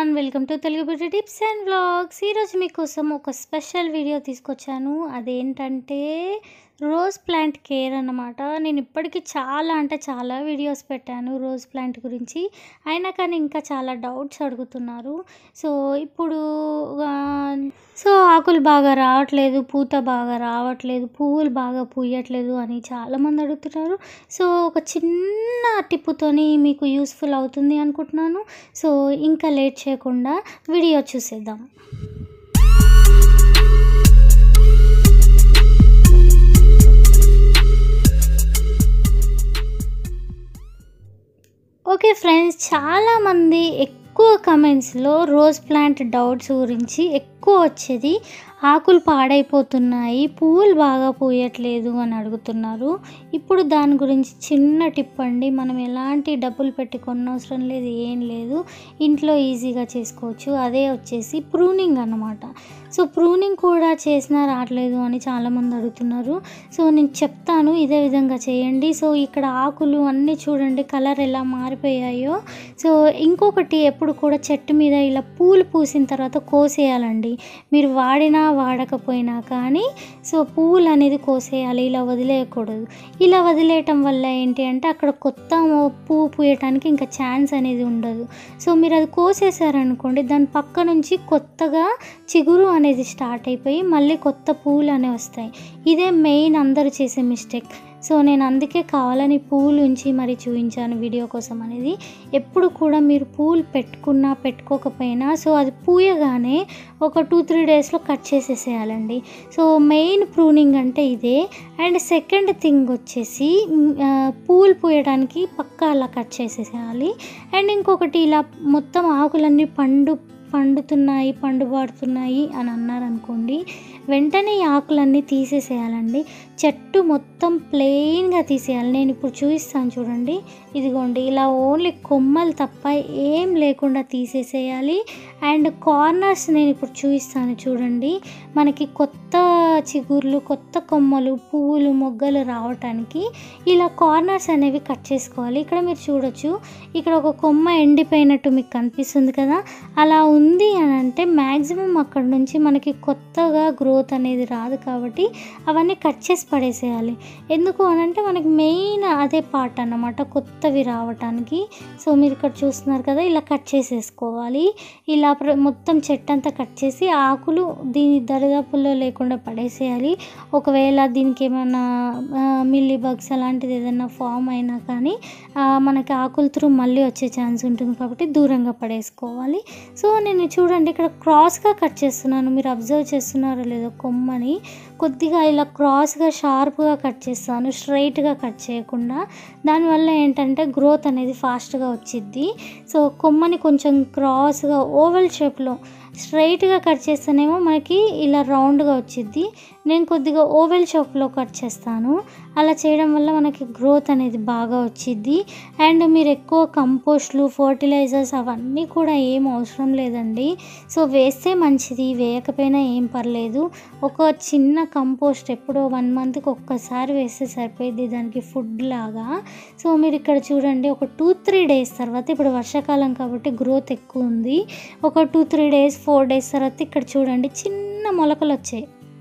everyone welcome to Telugu beauty tips and vlogs ఈరోజు మీకోసం ఒక స్పెషల్ వీడియో తీసుకొచ్చాను అదేంటంటే రోజ్ ప్లాంట్ కేర్ అన్నమాట నేను ఇప్పటికీ చాలా అంటే చాలా వీడియోస్ పెట్టాను రోజ్ ప్లాంట్ గురించి అయినా కానీ ఇంకా చాలా డౌట్స్ అడుగుతున్నారు సో ఇప్పుడు ఆ, సో ఆకులు బాగా రావట్లేదు పూత బాగా రావట్లేదు పువ్వులు బాగా పూయట్లేదు అని చాలామంది అడుగుతున్నారు సో ఒక చిన్న టిప్పుతోని మీకు యూస్ఫుల్ అవుతుంది అనుకుంటున్నాను సో ఇంకా లేట్ చేయకుండా వీడియో చూసేద్దాం ఓకే ఫ్రెండ్స్ చాలామంది ఎక్కువ కమెంట్స్లో రోజ్ ప్లాంట్ డౌట్స్ గురించి ఎక్కువ వచ్చేది ఆకులు పాడైపోతున్నాయి పువ్వులు బాగా పూయట్లేదు అని అడుగుతున్నారు ఇప్పుడు దాని గురించి చిన్న టిప్ అండి మనం ఎలాంటి డబ్బులు పెట్టి కొనవసరం లేదు ఏం లేదు ఇంట్లో ఈజీగా చేసుకోవచ్చు అదే వచ్చేసి ప్రూనింగ్ అన్నమాట సో ప్రూనింగ్ కూడా చేసినా రావట్లేదు అని చాలామంది అడుగుతున్నారు సో నేను చెప్తాను ఇదే విధంగా చేయండి సో ఇక్కడ ఆకులు అన్నీ చూడండి కలర్ ఎలా మారిపోయాయో సో ఇంకొకటి ఎప్పుడు కూడా చెట్టు మీద ఇలా పూలు పూసిన తర్వాత కోసేయాలండి మీరు వాడినా వాడకపోయినా కానీ సో పువ్వులు అనేది కోసేయాలి ఇలా వదిలేయకూడదు ఇలా వదిలేయటం వల్ల ఏంటి అంటే అక్కడ కొత్త పువ్వు పూయటానికి ఇంకా ఛాన్స్ అనేది ఉండదు సో మీరు అది కోసేసారనుకోండి దాని పక్క నుంచి కొత్తగా చిగురు అనేది స్టార్ట్ అయిపోయి మళ్ళీ కొత్త పువ్వులు అనేవి వస్తాయి ఇదే మెయిన్ అందరూ చేసే మిస్టేక్ సో నేను అందుకే కావాలని పూలు ఉంచి మరి చూపించాను వీడియో కోసం అనేది ఎప్పుడు కూడా మీరు పూలు పెట్టుకున్నా పెట్టుకోకపోయినా సో అది పూయగానే ఒక టూ త్రీ డేస్లో కట్ చేసేసేయాలండి సో మెయిన్ ప్రూనింగ్ అంటే ఇదే అండ్ సెకండ్ థింగ్ వచ్చేసి మ్, ఆ, పూలు పూయడానికి పక్కా అలా కట్ చేసేసేయాలి అండ్ ఇంకొకటి ఇలా మొత్తం ఆకులన్నీ పండు పండుతున్నాయి పండుబాడుతున్నాయి అని అన్నారనుకోండి వెంటనే ఈ ఆకులన్నీ తీసేసేయాలండి చెట్టు మొత్తం ప్లెయిన్గా తీసేయాలి నేను ఇప్పుడు చూపిస్తాను చూడండి ఇదిగోండి ఇలా ఓన్లీ కొమ్మలు తప్ప ఏం లేకుండా తీసేసేయాలి అండ్ కార్నర్స్ నేను ఇప్పుడు చూపిస్తాను చూడండి మనకి కొత్త చిగుర్లు కొత్త కొమ్మలు పువ్వులు మొగ్గలు రావటానికి ఇలా కార్నర్స్ అనేవి కట్ చేసుకోవాలి ఇక్కడ మీరు చూడొచ్చు ఇక్కడ ఒక కొమ్మ ఎండిపోయినట్టు మీకు కనిపిస్తుంది కదా అలా ఉంది అని అంటే మ్యాక్సిమం అక్కడ నుంచి మనకి కొత్తగా గ్రోత్ అనేది రాదు కాబట్టి అవన్నీ కట్ చేసి పడేసేయాలి ఎందుకు అని అంటే మనకి మెయిన్ అదే పార్ట్ అన్నమాట కొత్తవి రావటానికి సో మీరు ఇక్కడ చూస్తున్నారు కదా ఇలా కట్ చేసేసుకోవాలి ఇలా ప్ర- మొత్తం చెట్టు అంతా కట్ చేసి ఆకులు దీని దరిదాపుల్లో లేకుండా పడేసేయాలి ఒకవేళ దీనికి ఏమైనా మిల్లీ బగ్స్ అలాంటిది ఏదైనా ఫామ్ అయినా కానీ ఆ, మనకి ఆకుల త్రూ మళ్ళీ వచ్చే ఛాన్స్ ఉంటుంది కాబట్టి దూరంగా పడేసుకోవాలి సో నేను చూడండి ఇక్కడ క్రాస్గా కట్ చేస్తున్నాను మీరు అబ్జర్వ్ చేస్తున్నారో లేదో కొమ్మని కొద్దిగా ఇలా క్రాస్గా షార్ప్గా కట్ చేస్తాను స్ట్రైట్గా కట్ చేయకుండా దానివల్ల ఏంటంటే గ్రోత్ అనేది ఫాస్ట్గా వచ్చిద్ది సో కొమ్మని కొంచెం క్రాస్గా ఓవెల్ షేప్లో స్ట్రైట్గా కట్ చేస్తేనేమో మనకి ఇలా రౌండ్గా వచ్చిద్ది నేను కొద్దిగా ఓవెల్ షేప్లో కట్ చేస్తాను అలా చేయడం వల్ల మనకి గ్రోత్ అనేది బాగా వచ్చిద్ది అండ్ మీరు ఎక్కువ కంపోస్ట్లు ఫర్టిలైజర్స్ అవన్నీ కూడా ఏం అవసరం లేదండి సో వేస్తే మంచిది వేయకపోయినా ఏం పర్లేదు ఒక చిన్న కంపోస్ట్ ఎప్పుడో వన్ మంత్కి ఒక్కసారి వేస్తే సరిపోయింది దానికి ఫుడ్ లాగా సో మీరు ఇక్కడ చూడండి ఒక టూ త్రీ డేస్ తర్వాత ఇప్పుడు వర్షాకాలం కాబట్టి గ్రోత్ ఎక్కువ ఉంది ఒక two three days four days తర్వాత ఇక్కడ చూడండి చిన్న మొలకలు వచ్చాయి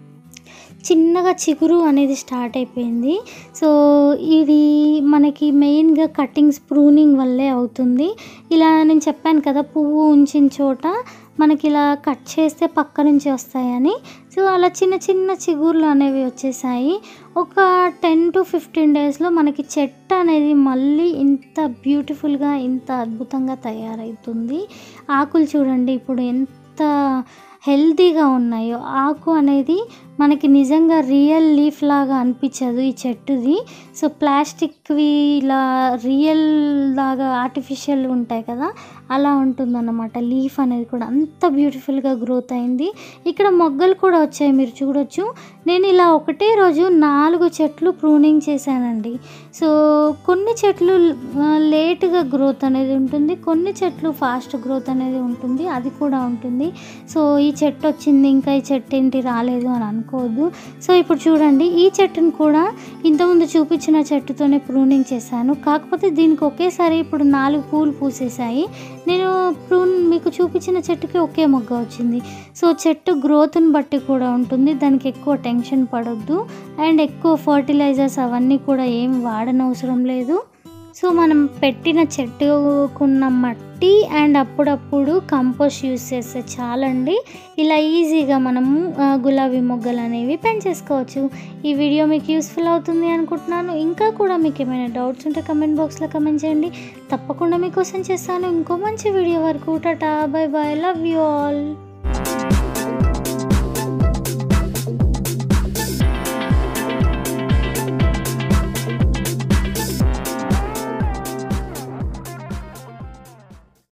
చిన్నగా చిగురు అనేది స్టార్ట్ అయిపోయింది సో ఇది మనకి మెయిన్గా కటింగ్స్ ప్రూనింగ్ వల్లే అవుతుంది ఇలా నేను చెప్పాను కదా పువ్వు ఉంచిన చోట మనకి ఇలా కట్ చేస్తే పక్క నుంచి వస్తాయని సో అలా చిన్న చిన్న చిగుర్లు అనేవి వచ్చేసాయి ఒక టెన్ టు ఫిఫ్టీన్ డేస్లో మనకి చెట్టు అనేది మళ్ళీ ఇంత బ్యూటిఫుల్గా ఇంత అద్భుతంగా తయారవుతుంది ఆకులు చూడండి ఇప్పుడు ఎంత హెల్తీగా ఉన్నాయో ఆకు అనేది మనకి నిజంగా రియల్ లీఫ్ లాగా అనిపించదు ఈ చెట్టుది సో ప్లాస్టిక్వి ఇలా రియల్ లాగా ఆర్టిఫిషియల్ ఉంటాయి కదా అలా ఉంటుందన్నమాట లీఫ్ అనేది కూడా అంత బ్యూటిఫుల్గా గ్రోత్ అయింది ఇక్కడ మొగ్గలు కూడా వచ్చాయి మీరు చూడొచ్చు నేను ఇలా ఒకటే రోజు నాలుగు చెట్లు ప్రూనింగ్ చేశానండి సో కొన్ని చెట్లు ఆ, లేటుగా గ్రోత్ అనేది ఉంటుంది కొన్ని చెట్లు ఫాస్ట్ గ్రోత్ అనేది ఉంటుంది అది కూడా ఉంటుంది సో ఈ చెట్టు వచ్చింది ఇంకా ఈ చెట్టు ఏంటి రాలేదు అని అనుకో అనుకోవద్దు సో ఇప్పుడు చూడండి ఈ చెట్టును కూడా ఇంతకుముందు చూపించిన చెట్టుతోనే ప్రూనింగ్ చేశాను కాకపోతే దీనికి ఒకేసారి ఇప్పుడు నాలుగు పూలు పూసేసాయి నేను ప్రూన్ మీకు చూపించిన చెట్టుకి ఒకే మొగ్గ వచ్చింది సో చెట్టు గ్రోత్ని బట్టి కూడా ఉంటుంది దానికి ఎక్కువ టెన్షన్ పడొద్దు అండ్ ఎక్కువ ఫర్టిలైజర్స్ అవన్నీ కూడా ఏం వాడనవసరం లేదు సో మనం పెట్టిన చెట్టుకున్న మట్టి అండ్ అప్పుడప్పుడు కంపోస్ట్ యూస్ చేస్తే చాలండి ఇలా ఈజీగా మనము ఆ, గులాబీ మొగ్గలు అనేవి పెంచేసుకోవచ్చు ఈ వీడియో మీకు యూస్ఫుల్ అవుతుంది అనుకుంటున్నాను ఇంకా కూడా మీకు ఏమైనా డౌట్స్ ఉంటే కమెంట్ బాక్స్లో కమెంట్ చేయండి తప్పకుండా మీకోసం చేస్తాను ఇంకో మంచి వీడియో వరకు టాటా bye bye love you all